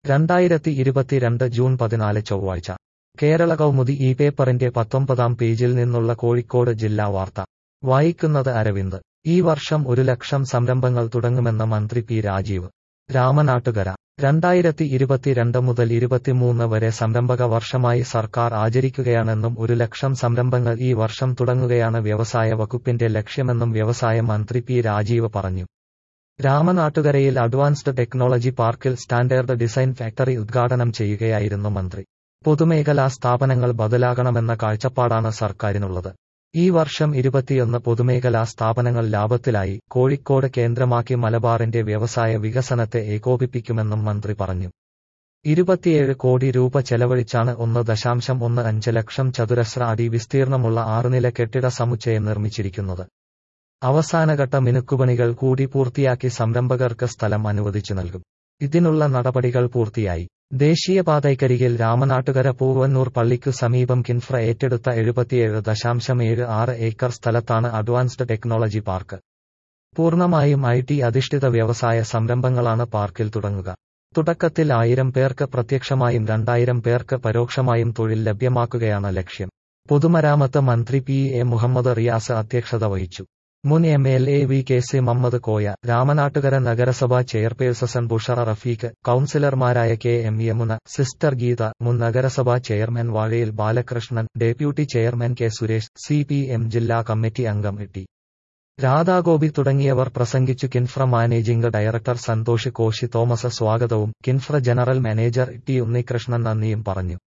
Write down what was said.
രണ്ടായിരത്തി ഇരുപത്തിരണ്ട് ജൂൺ പതിനാല് ചൊവ്വാഴ്ച കേരള കൗമുദി ഈ പേപ്പറിന്റെ പത്തൊമ്പതാം പേജിൽ നിന്നുള്ള കോഴിക്കോട് ജില്ലാ വാർത്ത വായിക്കുന്നത് അരവിന്ദ് ഈ വർഷം ഒരു ലക്ഷം സംരംഭങ്ങൾ തുടങ്ങുമെന്ന് മന്ത്രി പി രാജീവ് രാമനാട്ടുകര രണ്ടായിരത്തി ഇരുപത്തിരണ്ട് മുതൽ ഇരുപത്തിമൂന്ന് വരെ സംരംഭക വർഷമായി സർക്കാർ ആചരിക്കുകയാണെന്നും ഒരു ലക്ഷം സംരംഭങ്ങൾ ഈ വർഷം തുടങ്ങുകയാണ് വ്യവസായ വകുപ്പിന്റെ ലക്ഷ്യമെന്നും വ്യവസായ മന്ത്രി പി രാജീവ് പറഞ്ഞു രാമനാട്ടുകരയിൽ അഡ്വാൻസ്ഡ് ടെക്നോളജി പാർക്കിൽ സ്റ്റാൻഡേർഡ് ഡിസൈൻ ഫാക്ടറി ഉദ്ഘാടനം ചെയ്യുകയായിരുന്നു മന്ത്രി പൊതുമേഖലാ സ്ഥാപനങ്ങൾ ബദലാകണമെന്ന കാഴ്ചപ്പാടാണ് സർക്കാരിനുള്ളത് ഈ വർഷം ഇരുപത്തിയൊന്ന് പൊതുമേഖലാ സ്ഥാപനങ്ങൾ ലാഭത്തിലായി കോഴിക്കോട് കേന്ദ്രമാക്കി മലബാറിന്റെ വ്യവസായ വികസനത്തെ ഏകോപിപ്പിക്കുമെന്നും മന്ത്രി പറഞ്ഞു ഇരുപത്തിയേഴ് കോടി രൂപ ചെലവഴിച്ചാണ് ഒന്ന് ദശാംശം ഒന്ന് അഞ്ച് ലക്ഷം ചതുരശ്ര അടി വിസ്തീർണമുള്ള ആറുനില കെട്ടിട സമുച്ചയം നിർമ്മിച്ചിരിക്കുന്നത് അവസാനഘട്ട മിനുക്കുപണികൾ കൂടി പൂർത്തിയാക്കി സംരംഭകർക്ക് സ്ഥലം അനുവദിച്ചു നൽകും ഇതിനുള്ള നടപടികൾ പൂർത്തിയായി ദേശീയപാതയ്ക്കരികിൽ രാമനാട്ടുകര പൂവന്നൂർ പള്ളിക്കു സമീപം കിൻഫ്ര ഏറ്റെടുത്ത എഴുപത്തിയേഴ് ദശാംശം ഏഴ് ആറ് ഏക്കർ സ്ഥലത്താണ് അഡ്വാൻസ്ഡ് ടെക്നോളജി പാർക്ക് പൂർണ്ണമായും ഐ ടി അധിഷ്ഠിത വ്യവസായ സംരംഭങ്ങളാണ് പാർക്കിൽ തുടങ്ങുക തുടക്കത്തിൽ ആയിരം പേർക്ക് പ്രത്യക്ഷമായും രണ്ടായിരം പേർക്ക് പരോക്ഷമായും തൊഴിൽ ലഭ്യമാക്കുകയാണ് ലക്ഷ്യം പൊതുമരാമത്ത് മന്ത്രി പി എ മുഹമ്മദ് റിയാസ് അധ്യക്ഷത വഹിച്ചു മുൻ M L A V K C Muhammad Koya Ramanattukara നഗരസഭാ ചെയർപേഴ്സൺ ബുഷറ റഫീഖ് കൌൺസിലർമാരായ K M Yamuna sister Geetha മുൻ നഗരസഭാ chairman Vazhayil Balakrishnan deputy chairman K Suresh C P M ജില്ലാ കമ്മിറ്റി അംഗം ടി രാധാഗോപി തുടങ്ങിയവർ പ്രസംഗിച്ചു Kinfra managing director Santhosh Koshy Thomas സ്വാഗതവും Kinfra general manager T Unnikrishnan നന്ദിയും പറഞ്ഞു